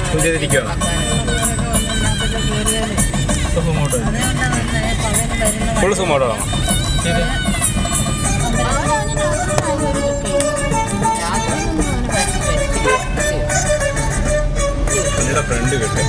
ചെയ്തിരിക്കുകയാണ് ഫുൾ സുമോട്ടോ നിങ്ങളുടെ ഫ്രണ്ട് കിട്ടെ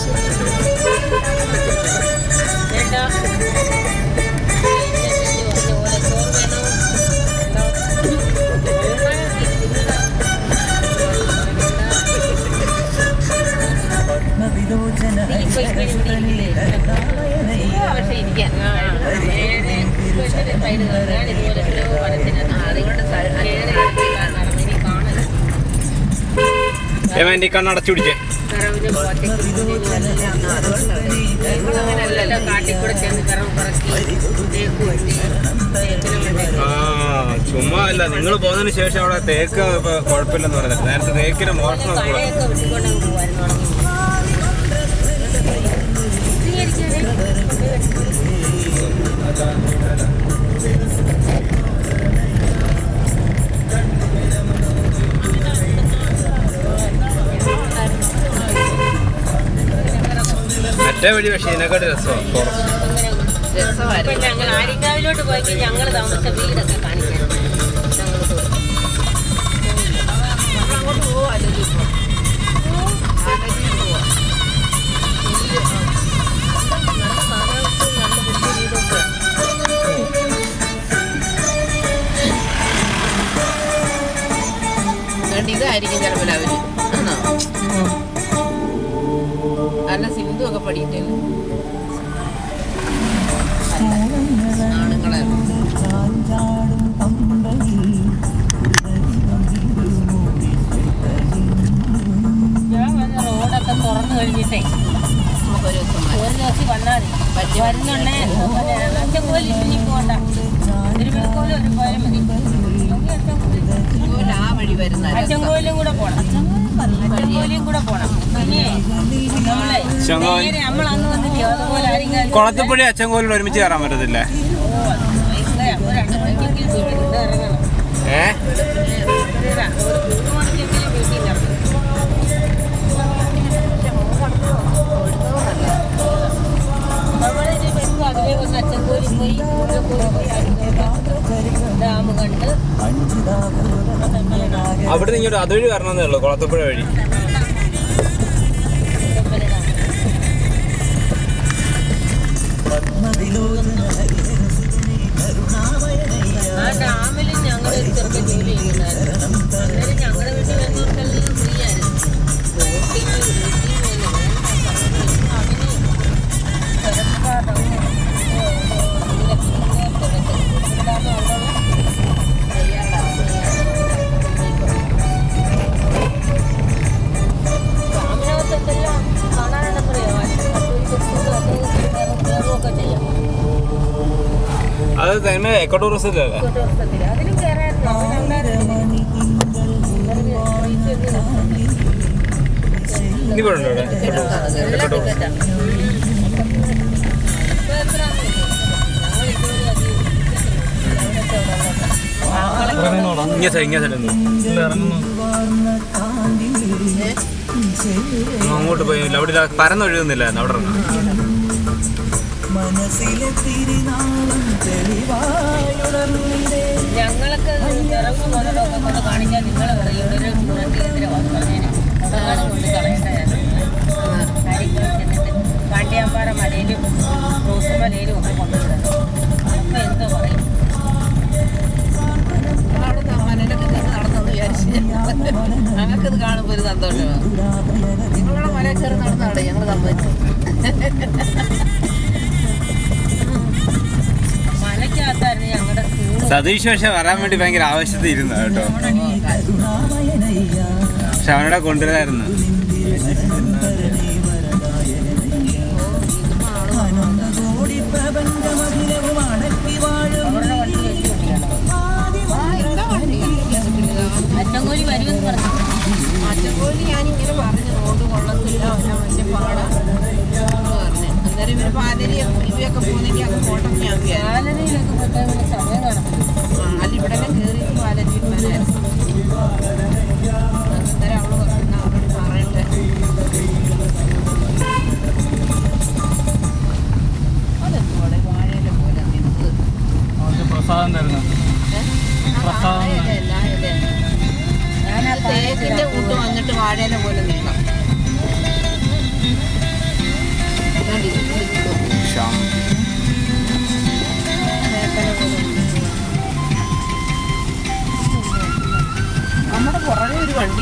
ഏമാൻ്റെ കണ്ണടച്ചു പിടിച്ചേ കാട്ടിക്കൂടെ ചെന്ന് കറവ് പറക്കി തേക്ക് വെട്ടി തേക്കിനും വേണ്ടി ആ ചുമ്മാ അല്ല നിങ്ങൾ പോകുന്നതിന് ശേഷം അവിടെ തേക്ക് ഇപ്പൊ കുഴപ്പമില്ലെന്ന് പറഞ്ഞത് നേരത്തെ തേക്കിന് മോഷണം കൂടെ പഴയൊക്കെ വിട്ടുകൊണ്ട് പോകുമായിരുന്നു മറ്റേ വഴി പക്ഷേ ഇതിനെക്കാട്ട് രസമാണ് ഫോറസ്റ്റ് ഇപ്പൊ ഞങ്ങൾ ആര്യങ്കാവിലോട്ട് പോയി ഞങ്ങൾ താമസിച്ച വീടൊക്കെ കാണിക്കാൻ ഞങ്ങൾ അങ്ങോട്ട് പോവാല്ലോ ഇതായിരിക്കും ചിലപ്പോൾ അവര് ആണോ അല്ല സിന്ധു ഒക്കെ പഠിക്കല് ആണുങ്ങളെ ഞാൻ വന്ന റോഡൊക്കെ തുറന്നു കഴിഞ്ഞിട്ടേ നമുക്കൊരു ദിവസം വരാം. ഒരു ദിവസം വന്നാൽ മതി വരുന്നുണ്ടേ അച്ഛൻകോലി ഇനി പോകണ്ട തിരുവിഴക്കോലും ഒരു പോയാൽ മതി ഇതുപോലെ ആ വഴി വരുന്ന രസം. അച്ഛൻകോലും കൂടെ പോണം അച്ഛൻകോലിയും കൂടെ പോണം പിന്നെ നമ്മളെ അച്ചൻകോൽ- നേരെ നമ്മൾ അന്ന് വന്നില്ലേ അതുപോലെ ആരെങ്കിലും കുളത്തുപുഴ അച്ചൻകോലിൽ ഒരുമിച്ച് കയറാൻ പറ്റത്തില്ലേ ഓ, അത് ഭയങ്കര. ഒരു രണ്ട് മണിക്കെങ്കിലും വീട്ടിൽ നിന്ന് ഇറങ്ങണം ഏ ഒരു ര- ഒരു മൂന്ന് മണിക്കെങ്കിലും വീട്ടിൽ നിന്ന് ഇറങ്ങണം നമ്മളിനി വരുമ്പോൾ അതിലേ വന്ന് അച്ഛൻകോലി പോയി മുഴക്കോലി പോയി ആര്യങ്കാവ് ഡാം കണ്ട് അവിടെ നിന്ന് ഇങ്ങോട്ട് അതുവഴി വരണമെന്നേ ഉള്ളൂ കുളത്തുപുഴ വഴി അമ്പല ഡാം ആ ഡാമിൽ ഞങ്ങൾ ഒരു ചെറുക്കൻ ജോലി ചെയ്യുന്നുണ്ടായിരുന്നു അന്നേരം ഞങ്ങളുടെ വീട്ടിൽ വരുന്നവർക്കെല്ലാം ഫ്രീ ആയിരുന്നു ബോട്ടിങ് ഊട്ടിങ് അതിന് ചെറുപ്പാടം ഡാമിനകത്തെല്ലാം കാണാനുണ്ടെന്നറിയോ കയറുകയൊക്കെ ചെയ്യാം അത് തന്നെ എക്കോ ടൂറിസത്തിലല്ലേ ദിവസത്തിൽ അതിനും കയറായിരുന്നു അതിനുണ്ടായിരുന്നു ഇനി ഇവിടെ ഉണ്ടോ ഇവിടെ എക്കോ ടൂറിസം ഇങ്ങനെ സൈഡ് ഇങ്ങനെ സൈഡ് ഒന്ന് അങ്ങോട്ട് പോയി അവിടെ ഇതാ പരന്നൊഴുകുന്നില്ലായിരുന്നു അവിടെ ഇറങ്ങാം ഞങ്ങളൊക്കെ ഇറങ്ങും മുതലൊക്കെ കൊണ്ട് കാണിക്കാൻ നിങ്ങൾ പറയും ഇവിടെ ഒരു ഗുണകേന്ദ്ര വന്നതിന് അതാണ് കൊണ്ട് കളയണ്ടായിരുന്നു കാണ്ടിയാമ്പാറ മലയിലും റോസ് മലയിലും ഒക്കെ കൊണ്ടുവിടണം അപ്പൊ എന്തോ പറയും അവിടെ മലയിലൊക്കെ കയറി നടന്നെന്ന് വിചാരിച്ച് ഞങ്ങൾക്കിത് കാണുമ്പോൾ ഒരു സന്തോഷമാണ് നിങ്ങളവിടെ മലയിൽ കയറി നടന്നാണ് ഞങ്ങൾ സമ്മതിച്ചു മലയ്ക്കകത്തായിരുന്നു ഞങ്ങളുടെ സ്കൂൾ സതീഷ് പക്ഷെ വരാൻ വേണ്ടി ഭയങ്കര ആവശ്യത്തിൽ ഇരുന്നു കേട്ടോ പക്ഷെ അവനോടെ കൊണ്ടുവരായിരുന്നു അവരുടെ വണ്ടി വെച്ച് കൊണ്ടിരണം അച്ചൻകോലി വരുമെന്ന് പറഞ്ഞു അച്ഛൻകോലി ഞാനിങ്ങനെ പറഞ്ഞു റോഡ് കൊള്ളത്തില്ല അവനെ മറ്റേ പാടാ പറഞ്ഞു അന്നേരം ഇവര് പാലരി ഇവയൊക്കെ പോകുന്നെങ്കിൽ അങ്ങ് കോട്ടം ഞാൻ വിചാരിച്ചു ആലനയിലൊക്കെ പോയി വലിയ സമയം കാണും അല്ല ഇവിടെ കയറി പാലരി ഇട്ടായിരുന്നു അന്നേരം അവള് പറഞ്ഞു അവരോട് പറയട്ടെ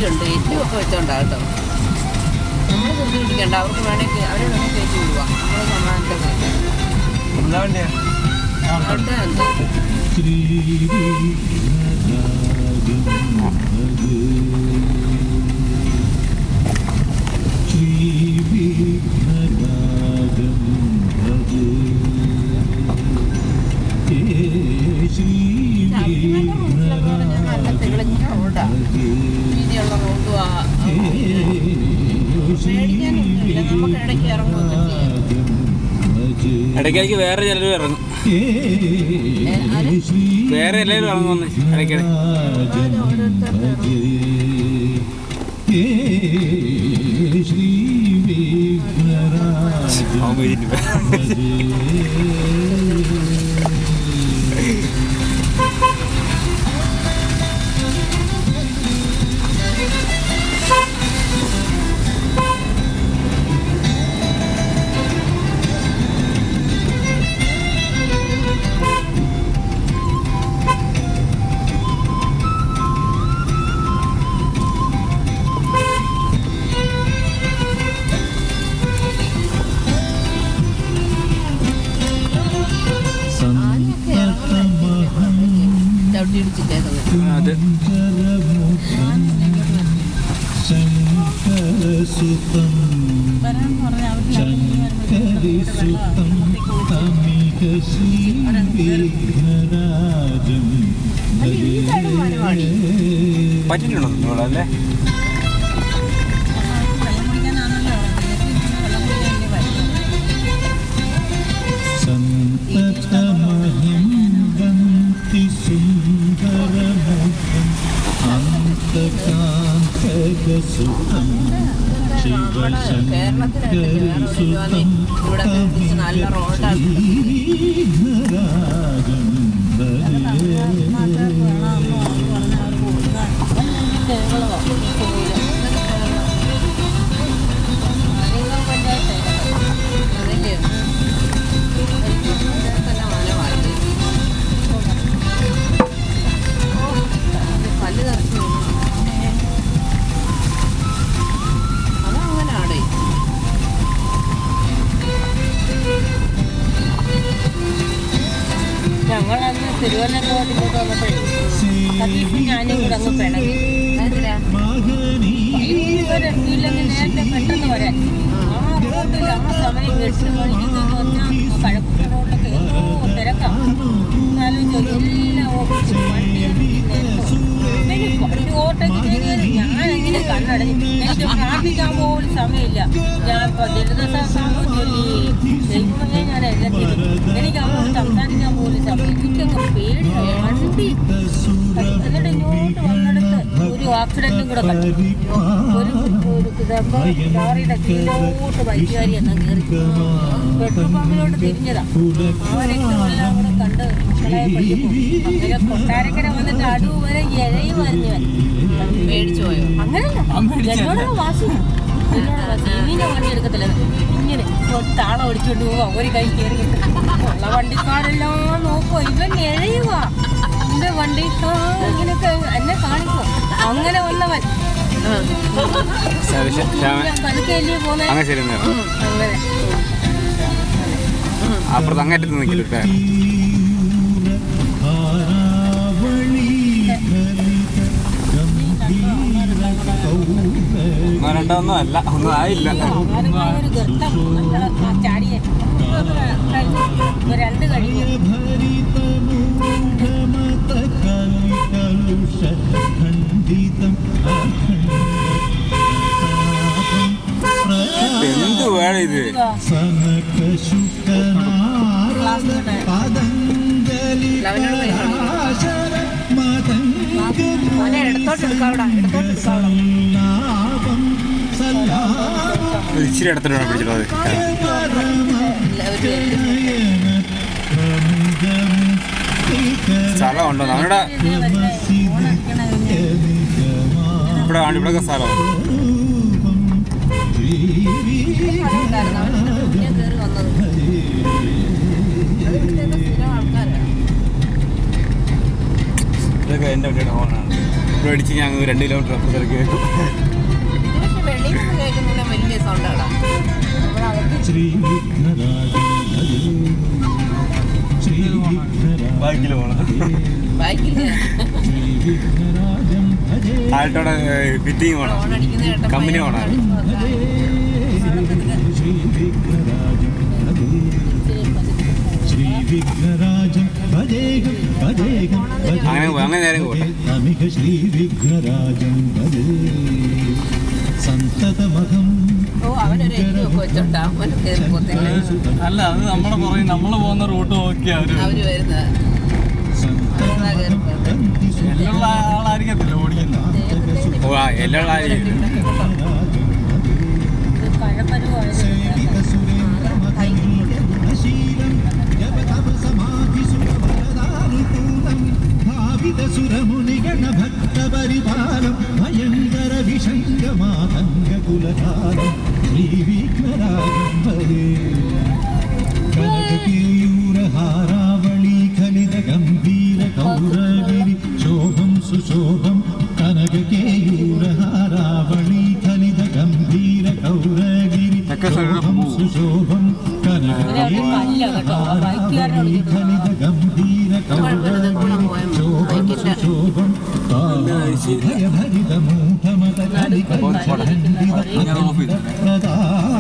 എലിയുണ്ട് എലിയൊക്കെ വെച്ചോണ്ടാ കേട്ടോ നമ്മൾ കുത്തി പിടിക്കണ്ട അവർക്ക് വേണമെങ്കിൽ അവരെ നമുക്ക് കയറ്റി വിടുക നമ്മൾ സമാധാനത്തെ എന്താ വണ്ടിയാ അവിടെ എന്തോ നല്ല തെളിഞ്ഞ റോഡാ വീതിയുള്ള റോഡും ആ പേടിക്കാനൊന്നുമില്ല നമുക്ക് ഇടയ്ക്ക് ഇറങ്ങുമൊക്കെ ചെയ്യാം ഇടയ്ക്കിടയ്ക്ക് വേറെ ചിലർ ഇറങ്ങും വേറെ എല്ലാവരും ഇറങ്ങുന്നു ഇടയ്ക്കിടെ അവൻ കഴിഞ്ഞിട്ട് ചവിട്ടി ഇടിച്ച് കയറുന്നത് അത് പറ്റിയിട്ടുണ്ടോ നിങ്ങളെ അല്ലേ സന്തതമഹിംവന്തി സുന്ദരമുഖം അന്തകാന്തകസുഖം ശിവശങ്കരസുതം ശ്രീധരാജം അതില്ലേ തന്നെ മാനമായി കല്ല് നിറച്ചു അതങ്ങനാടേ ഞങ്ങളന്ന് തിരുവനന്തപുരത്ത് ഇങ്ങോട്ട് വന്നപ്പോഴേ സതീഷും ഞാനും കൂടെ അങ്ങ് പിണങ്ങി എന്തിനാ ഇവരെ വീട്ടിലങ്ങ് നേരത്തെ പെട്ടെന്ന് വരാൻ ആ റോഡിൽ ആ സമയം എട്ട് മണിക്കൊക്കെ പറഞ്ഞാൽ കഴക്കൂട്ട റോഡിലൊക്കെ എന്തോ തിരക്കാം എന്നാലും എല്ലാം ഓടിച്ച് വണ്ടി ഇവന് വണ്ടി ഓട്ടയ്ക്ക് കയറിയാലും ഞാൻ എങ്ങനെ കണ്ണടഞ്ഞു എനിക്ക് പ്രാർത്ഥിക്കാൻ പോലും സമയമില്ല ഞാൻ ഇപ്പൊ ദുരിതസാമം ചൊല്ലി ദൈവമേ ഞാൻ എല്ലാം ചെയ്തു എനിക്ക് അവരോട് സംസാരിക്കാൻ പോലും സമയം എനിക്കങ്ങ് പേടിയായി വണ്ടി എന്നിട്ട് ഇങ്ങോട്ട് വന്നെടുത്ത് ഒരു ആക്സിഡന്റും കൂടെ കണ്ടു ഒരു ഒരു ഇതാകുമ്പോ ലോറിയുടെ കീഴിലോട്ട് ബൈക്കുകാരി എന്നാ കയറി പെട്രോൾ പമ്പിലോട്ട് തിരിഞ്ഞതാ അവരൊക്കെ എല്ലാം കൂടെ കണ്ട് മക്കളെ പയ്യപ്പോ അങ്ങനെ കൊട്ടാരക്കര വന്നിട്ട് അടുവ് വരെ ഇഴയും അറിഞ്ഞവൻ മേടിച്ചു പോയോ അങ്ങനല്ല എന്നോട് വാസി എന്നോട് വാസി ഇങ്ങനെ വണ്ടി എടുക്കത്തില്ല ഇങ്ങനെ താളം ഓടിച്ചോണ്ട് പോവാ ഒരു കൈ കയറി ഉള്ള വണ്ടിക്കാരെല്ലാം നോക്കുവാ ഇവൻ എഴയുവാ എന്റെ വണ്ടി ആ, ഇങ്ങനെയൊക്കെ എന്നെ കാണിക്കുവാ അങ്ങനെ വന്നവൻ ഞാൻ പതുക്കെ അല്ലേ പോന്നെ അങ്ങനെ ശരി നേരം അങ്ങനെ അപ്പുറത്ത് അങ്ങേറ്റത്ത് നിൽക്കില്ല രണ്ടൊന്നും അല്ല ഒന്നും ആയില്ല ആരെങ്കിലും ഒരു ഗർത്തം നമ്മളെ ആ ചാടിയെ ഇപ്പൊ രണ്ട് കഴിഞ്ഞു എന്ത് വേണം ഇത് മോനെ ഇടത്തോട്ട് എടുക്കാവിടാ ഇടത്തോട്ട് എടുക്കാവിടാ ഒരു ഇച്ചിരി ഇടത്തോട്ട് വേണം പിടിച്ചിട്ടുള്ളത് സ്ഥലമുണ്ടോ നമ്മുടെ ഇവിടെ ആണ് ഇവിടെ സ്ഥലമാണ് ആൾക്കാരാണ് അവൻ മുന്നേ കയറി വന്നത് ഇവിടുത്തെ സ്ഥിരം ആൾക്കാരാണ് ഇതൊക്കെ എൻ്റെ വണ്ടിയുടെ ഹോണാണ് ഇവിടെ അടിച്ച് ഞങ്ങൾ രണ്ട് കിലോമീറ്റർ അപ്പുറത്തേക്ക് കേൾക്കും ഇത് പക്ഷെ വെളിയിൽ നിന്ന് കേൾക്കുന്നില്ല വലിയ സൗണ്ടാണ് ഇവിടെ അകത്ത് ശ്രീവിഘ്നരാജം ഭജേ ശ്രീവിഘ്നരാജം ബാക്കിൽ പോകണം ബൈക്കിൽ ശ്രീവിഘ്നരാജം ഭജേ ആൾട്ടോടെ ഫിറ്റിങ് ഹോൺ പോകണം അടിക്കുന്ന കേട്ടപ്പോൾ കമ്പനി ഓണാണ്. ഭജേ ശ്രീവിഘ്നരാജം ഭജേ ശ്രീവിഘ്നരാജം ഭജേഹം ഭജേഹം അങ്ങനെ പോ- അങ്ങനെ നേരെ പോട്ടെ. അമിക ശ്രീവിഘ്നരാജം ഭജേ സന്തതമഹം ഓ അവനൊരു എരിയൊക്കെ വെച്ചോണ്ട് അവൻ കയറി പോത്തില്ല അല്ല അത് നമ്മുടെ പുറകെ നമ്മൾ പോകുന്ന റൂട്ട് നോക്കിയാ അവര് അവര് വരുന്നത് സന്തതമഹം തന്തി എല്ലാം ആളായിരിക്കത്തില്ല ഓടിക്കുന്നത് ഓ ആ എല്ലാം ആയിരിക്കും ഇത് കഴപ്പരുവാണ് സേവിത സുരേന്ദ്രമഹനീയഗുണശീലം ജപതപ സമാധിസുരവരദാനുകൂലം ഭാവിത സുരമുനിഗണ ഭക്തപരിപാലം ഭയങ്കര വിഷംഗമാതംഗകുലകാലം ശ്രീവിഘ്നരാജം ഭജേ കനകകേയൂരഹാരാവളി ഖലിത ഗംഭീര കൗരഗിരി ശോഭം സുശോഭം കനകകേയൂരഹാരാവളി ഖലിത ഗംഭീര കൗരഗിരി തെക്കേ സൈഡിലെ ശോഭം പൂ. സുശോഭം ഇവരെ അവിടെ കല്ല കേട്ടോ. ആ ബൈക്കുകാരനോട് കനകകേയൂരഹാരാവളി ഖലിത ഗംഭീര കൗരഗിരി ശോഭം സുശോഭം ഭയഭരിത മൂഢമത കലിക ഇങ്ങനെ ഓഫ് ചെയ്തു. പ്രദാ